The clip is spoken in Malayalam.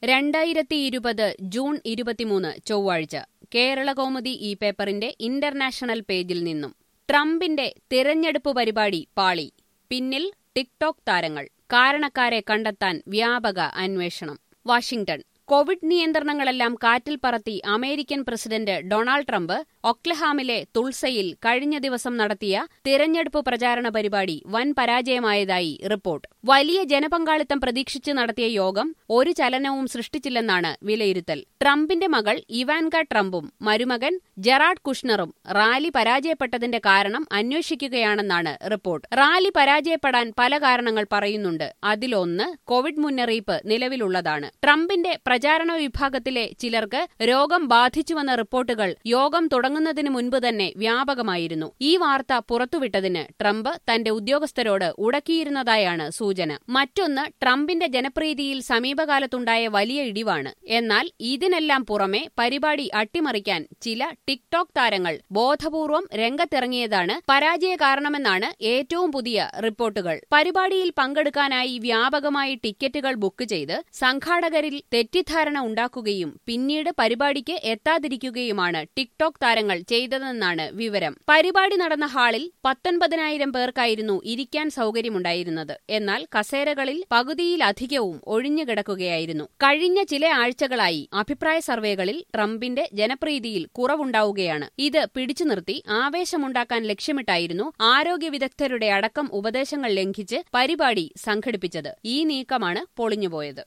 രണ്ടായിരത്തി ഇരുപത് ജൂൺ ഇരുപത്തിമൂന്ന് ചൊവ്വാഴ്ച കേരളകൗമുദി ഈ പേപ്പറിന്റെ ഇന്റർനാഷണൽ പേജിൽ നിന്നും ട്രംപിന്റെ തിരഞ്ഞെടുപ്പ് പരിപാടി പാളി പിന്നിൽ ടിക്ടോക്ക് താരങ്ങൾ കാരണക്കാരെ കണ്ടെത്താൻ വ്യാപക അന്വേഷണം വാഷിംഗ്ടൺ കോവിഡ് നിയന്ത്രണങ്ങളെല്ലാം കാറ്റിൽ പറത്തി അമേരിക്കൻ പ്രസിഡന്റ് ഡൊണാൾഡ് ട്രംപ് ഒക്ലഹാമിലെ തുൾസയിൽ കഴിഞ്ഞ ദിവസം നടത്തിയ തിരഞ്ഞെടുപ്പ് പ്രചാരണ പരിപാടി വൻ പരാജയമായതായി റിപ്പോർട്ട് വലിയ ജനപങ്കാളിത്തം പ്രതീക്ഷിച്ച് നടത്തിയ യോഗം ഒരു ചലനവും സൃഷ്ടിച്ചില്ലെന്നാണ് വിലയിരുത്തൽ ട്രംപിന്റെ മകൾ ഇവാൻക ട്രംപും മരുമകൻ ജെറാഡ് കുഷ്ണറും റാലി പരാജയപ്പെട്ടതിന്റെ കാരണം അന്വേഷിക്കുകയാണെന്നാണ് റിപ്പോർട്ട് റാലി പരാജയപ്പെടാൻ പല കാരണങ്ങൾ പറയുന്നുണ്ട് അതിലൊന്ന് കോവിഡ് മുന്നറിയിപ്പ് നിലവിലുള്ളതാണ് ട്രംപിന്റെ പ്രചാരണ വിഭാഗത്തിലെ ചിലർക്ക് രോഗം ബാധിച്ചുവെന്ന റിപ്പോർട്ടുകൾ യോഗം തുടങ്ങുന്നതിന് മുൻപ് തന്നെ വ്യാപകമായിരുന്നു ഈ വാർത്ത പുറത്തുവിട്ടതിന് ട്രംപ് തന്റെ ഉദ്യോഗസ്ഥരോട് ഉടക്കിയിരുന്നതായാണ് സൂചന മറ്റൊന്ന് ട്രംപിന്റെ ജനപ്രീതിയിൽ സമീപകാലത്തുണ്ടായ വലിയ ഇടിവാണ് എന്നാൽ ഇതിനെല്ലാം പുറമെ പരിപാടി അട്ടിമറിക്കാൻ ചില ടിക്ടോക്ക് താരങ്ങൾ ബോധപൂർവം രംഗത്തിറങ്ങിയതാണ് പരാജയ കാരണമെന്നാണ് ഏറ്റവും പുതിയ റിപ്പോർട്ടുകൾ പരിപാടിയിൽ പങ്കെടുക്കാനായി വ്യാപകമായി ടിക്കറ്റുകൾ ബുക്ക് ചെയ്ത് സംഘാടകരിൽ തെറ്റിദ്ധാരണ ഉണ്ടാക്കുകയും പിന്നീട് പരിപാടിക്ക് എത്താതിരിക്കുകയുമാണ് ടിക്ടോക്ക് താരങ്ങൾ ചെയ്തതെന്നാണ് വിവരം പരിപാടി നടന്ന ഹാളിൽ പത്തൊൻപതിനായിരം പേർക്കായിരുന്നു ഇരിക്കാൻ സൗകര്യമുണ്ടായിരുന്നത് എന്നാൽ കസേരകളിൽ പകുതിയിലധികവും ഒഴിഞ്ഞുകിടക്കുകയായിരുന്നു കഴിഞ്ഞ ചില ആഴ്ചകളായി അഭിപ്രായ സർവേകളിൽ ട്രംപിന്റെ ജനപ്രീതിയിൽ കുറവുണ്ടാവുകയാണ് ഇത് പിടിച്ചു നിർത്തി ആവേശമുണ്ടാക്കാൻ ലക്ഷ്യമിട്ടായിരുന്നു ആരോഗ്യ വിദഗ്ധരുടെ അടക്കം ഉപദേശങ്ങൾ ലംഘിച്ച് പരിപാടി സംഘടിപ്പിച്ചത് ഈ നീക്കമാണ് പൊളിഞ്ഞുപോയത്